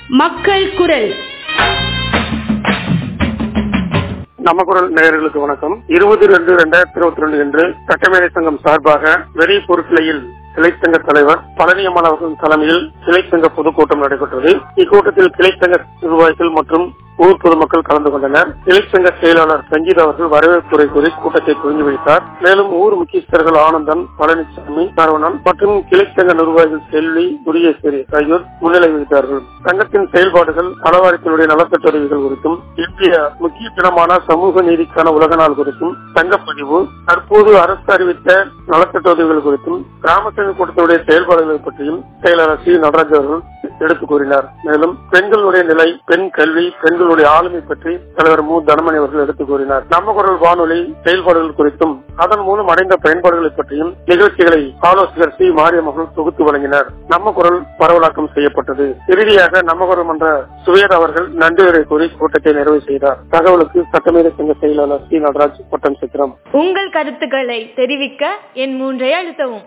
மக்கள் குரல் நம்ம குரல் நேயர்களுக்கு வணக்கம் இருபது ரெண்டு ரெண்டாயிரத்தி இருபத்தி ரெண்டு என்று சட்டமேதை சங்கம் சார்பாக வெறி பொருட்கிளையில் கிளைச்சங்க தலைவர் பழனியம்மன் அவர்களின் தலைமையில் கிளைச்சங்க பொதுக்கூட்டம் நடைபெற்றது இக்கூட்டத்தில் கிளைச்சங்க நிர்வாகிகள் மற்றும் ஊர் பொதுமக்கள் கலந்து கொண்டனர் கிளைச்சங்க செயலாளர் சங்கீத் அவர்கள் வரவேற்புரை கூறி கூட்டத்தை துவங்கி வைத்தார் மேலும் ஊர் முக்கியஸ்தர்கள் ஆனந்தன் பழனிசாமி சரவணன் மற்றும் கிளைச்சங்க நிர்வாகிகள் செல்வி முருகேஸ்வரி ஆகியோர் முன்னிலை வகித்தார்கள் சங்கத்தின் செயல்பாடுகள் நலவாரியத்தினுடைய நலத்திட்ட உதவிகள் குறித்தும் இந்திய முக்கிய தினமான சமூக நீதிக்கான உலக நாள் குறித்தும் சங்கப்பதிவு தற்போது அரசு அறிவித்த நலத்திட்ட உதவிகள் குறித்தும் கிராம சங்க கூட்டத்தினுடைய செயல்பாடுகளை பற்றியும் செயலாளர் சி நடராஜ் அவர்கள் எடுத்துக் கூறினார் மேலும் பெண்களுடைய நிலை பெண் கல்வி பெண்களுடைய ஆளுமை பற்றி தலைவர் மு தனமணி அவர்கள் எடுத்துக் கூறினார் நம்ம குரல் வானொலி செயல்பாடுகள் குறித்தும் அதன் மூலம் அடைந்த பயன்பாடுகளை பற்றியும் நிகழ்ச்சிகளை ஆலோசகர் சி மாரியம் அவர்கள் தொகுத்து வழங்கினார் நம்ம குரல் பரவலாக்கம் செய்யப்பட்டது இறுதியாக நம்ம குரல் மன்ற சுவேர் அவர்கள் நன்றியுரை கூறி கூட்டத்தை நிறைவு செய்தார் தகவலுக்கு சட்டமேதை சங்க செயலாளர் சி நடராஜ் பட்டம் சித்திரம் உங்கள் கருத்துக்களை தெரிவிக்க என் மூன்றை அழுத்தவும்